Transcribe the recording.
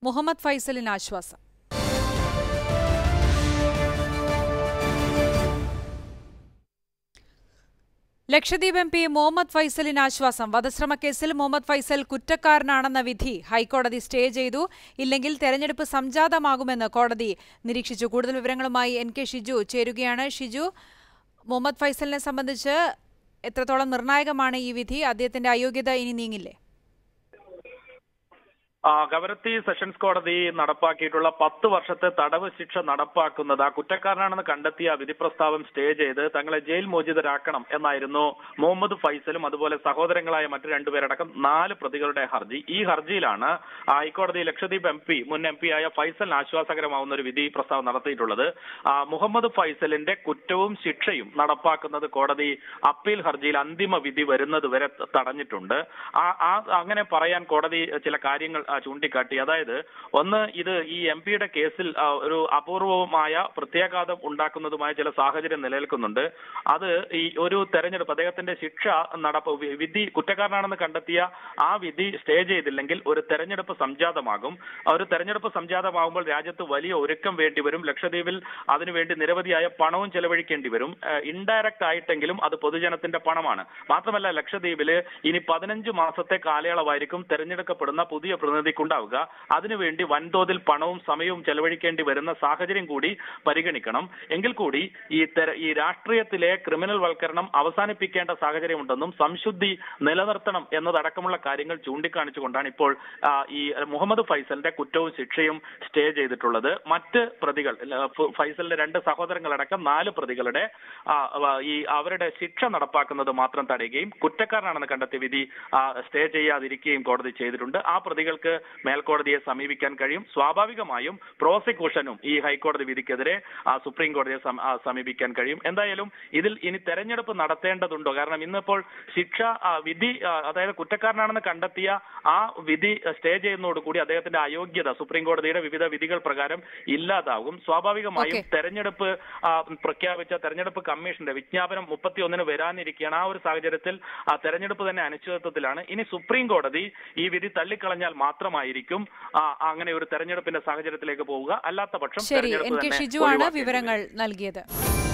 മുഹമ്മദ് ഫൈസലിന് ആശ്വാസം Lakshadweep M P Muhammad ഫൈസലിന് ആശ്വാസം വധശ്രമ കേസിൽ മുഹമ്മദ് ഫൈസൽ കുറ്റക്കാരനാണെന്ന വിധി ഹൈക്കോടതി സ്റ്റേ ചെയ്തു ഇല്ലെങ്കിൽ തെരഞ്ഞെടുപ്പ് സംജാതമാകുമെന്ന് കോടതി നിരീക്ഷിച്ചു കൂടുതൽ വിവരങ്ങളുമായി എൻ കെ ഷിജു ചേരുകയാണ് ഷിജു മുഹമ്മദ് ഫൈസലിനെ സംബന്ധിച്ച് എത്രത്തോളം നിർണായകമാണ് ഈ വിധി അദ്ദേഹത്തിന്റെ അയോഗ്യത ഇനി നീങ്ങില്ലേ ആ, കവരത്തി സെഷൻസ് കോടതി നടപ്പാക്കിയിട്ടുള്ള പത്ത് വർഷത്തെ തടവ് ശിക്ഷ നടപ്പാക്കുന്നത് ആ കുറ്റക്കാരനാണെന്ന് കണ്ടെത്തിയ വിധി പ്രസ്താവം സ്റ്റേ ചെയ്ത് തങ്ങളെ ജയിൽ മോചിതരാക്കണം എന്നായിരുന്നു മുഹമ്മദ് ഫൈസലും അതുപോലെ സഹോദരങ്ങളായ മറ്റു രണ്ടുപേരടക്കം നാല് പ്രതികളുടെ ഹർജി ഈ ഹർജിയിലാണ് ആ, ഹൈക്കോടതി ലക്ഷദ്വീപ് എം പി മുൻ എം പി ആയ ഫൈസലിന് ആശ്വാസകരമാവുന്ന ഒരു വിധി പ്രസ്താവം നടത്തിയിട്ടുള്ളത് ആ, മുഹമ്മദ് ഫൈസലിന്റെ കുറ്റവും ശിക്ഷയും നടപ്പാക്കുന്നത് കോടതി അപ്പീൽ ഹർജിയിൽ അന്തിമ വിധി വരുന്നത് വരെ ത- തടഞ്ഞിട്ടുണ്ട് ആ ആ അങ്ങനെ പറയാൻ കോടതി ചില കാര്യങ്ങൾ ആ, ചൂണ്ടിക്കാട്ടി അതായത് ഒന്ന് ഇത് ഈ എം പിയുടെ കേസിൽ ആ, ഒരു അപൂർവമായ പ്രത്യാഘാതം ഉണ്ടാക്കുന്നതുമായ ചില സാഹചര്യം നിലനിൽക്കുന്നുണ്ട് അത് ഈ ഒരു തെരഞ്ഞെടുപ്പ് അദ്ദേഹത്തിന്റെ ശിക്ഷ നടപ്പ് വി- വിധി കുറ്റക്കാരനാണെന്ന് കണ്ടെത്തിയ ആ വിധി സ്റ്റേ ചെയ്തില്ലെങ്കിൽ ഒരു തെരഞ്ഞെടുപ്പ് സംജാതമാകും ആ ഒരു തെരഞ്ഞെടുപ്പ് സംജാതമാകുമ്പോൾ രാജ്യത്ത് വലിയ ഒരുക്കം വേണ്ടിവരും ലക്ഷദ്വീപിൽ അതിനുവേണ്ടി നിരവധിയായ പണവും ചെലവഴിക്കേണ്ടി വരും ഇൻഡയറക്റ്റ് ആയിട്ടെങ്കിലും അത് പൊതുജനത്തിന്റെ പണമാണ് മാത്രമല്ല ലക്ഷദ്വീപില് ഇനി പതിനഞ്ച് മാസത്തെ കാലയളവായിരിക്കും തെരഞ്ഞെടുക്കപ്പെടുന്ന പുതിയ പ്രതിനിധിക്കുണ്ടാവുക അതിനുവേണ്ടി വൻതോതിൽ പണവും സമയവും ചെലവഴിക്കേണ്ടി വരുന്ന സാഹചര്യം കൂടി പരിഗണിക്കണം എങ്കിൽ കൂടി ഈ തെര- ഈ രാഷ്ട്രീയത്തിലെ ക്രിമിനൽ വൽക്കരണം അവസാനിപ്പിക്കേണ്ട സാഹചര്യമുണ്ടെന്നും സംശുദ്ധി നിലനിർത്തണം എന്നതടക്കമുള്ള കാര്യങ്ങൾ ചൂണ്ടിക്കാണിച്ചുകൊണ്ടാണ് ഇപ്പോൾ ആ, ഈ മുഹമ്മദ് ഫൈസലിന്റെ കുറ്റവും ശിക്ഷയും സ്റ്റേ ചെയ്തിട്ടുള്ളത് മറ്റ് പ്രതികൾ ല- ഫ- ഫൈസലിന്റെ രണ്ട് സഹോദരങ്ങളടക്കം നാല് പ്രതികളുടെ ആ, വ- ഈ അവരുടെ ശിക്ഷ നടപ്പാക്കുന്നത് മാത്രം തടയുകയും കുറ്റക്കാരനാണെന്ന് കണ്ടെത്തിയ വിധി ആ, സ്റ്റേ ചെയ്യാതിരിക്കുകയും കോടതി ചെയ്തിട്ടുണ്ട് ആ പ്രതികൾക്ക് മേൽക്കോടതിയെ സമീപിക്കാൻ കഴിയും സ്വാഭാവികമായും പ്രോസിക്യൂഷനും ഈ ഹൈക്കോടതി വിധിക്കെതിരെ ആ, സുപ്രീം കോടതിയെ സം- ആ, സമീപിക്കാൻ കഴിയും എന്തായാലും ഇതിൽ ഇനി തെരഞ്ഞെടുപ്പ് നടത്തേണ്ടതുണ്ടോ കാരണം ഇന്നിപ്പോൾ ശിക്ഷ ആ, വിധി ആ, അതായത് കുറ്റക്കാരനാണെന്ന് കണ്ടെത്തിയ ആ വിധി സ്റ്റേ ചെയ്യുന്നതോടുകൂടി അദ്ദേഹത്തിന്റെ അയോഗ്യത സുപ്രീം കോടതിയുടെ വിവിധ വിധികൾ പ്രകാരം ഇല്ലാതാകും സ്വാഭാവികമായും Okay. തെരഞ്ഞെടുപ്പ് ആ, പ്രഖ്യാപിച്ച തെരഞ്ഞെടുപ്പ് കമ്മീഷന്റെ വിജ്ഞാപനം മുപ്പത്തിയൊന്നിന് വരാനിരിക്കുകയാണ് ആ ഒരു സാഹചര്യത്തിൽ ആ തെരഞ്ഞെടുപ്പ് തന്നെ അനിശ്ചിതത്വത്തിലാണ് ഇനി സുപ്രീം കോടതി ഈ വിധി തള്ളിക്കളഞ്ഞാൽ മാത്രമായിരിക്കും ആ, അങ്ങനെ ഒരു തെരഞ്ഞെടുപ്പിന്റെ സാഹചര്യത്തിലേക്ക് പോവുക അല്ലാത്ത പക്ഷം ശരി എൻ തെരഞ്ഞെടുപ്പ് കെ തന്നെ ഷിജു ആണ് ഒഴിവാക്കേണ്ടി വരും. വിവരങ്ങൾ നൽകിയത്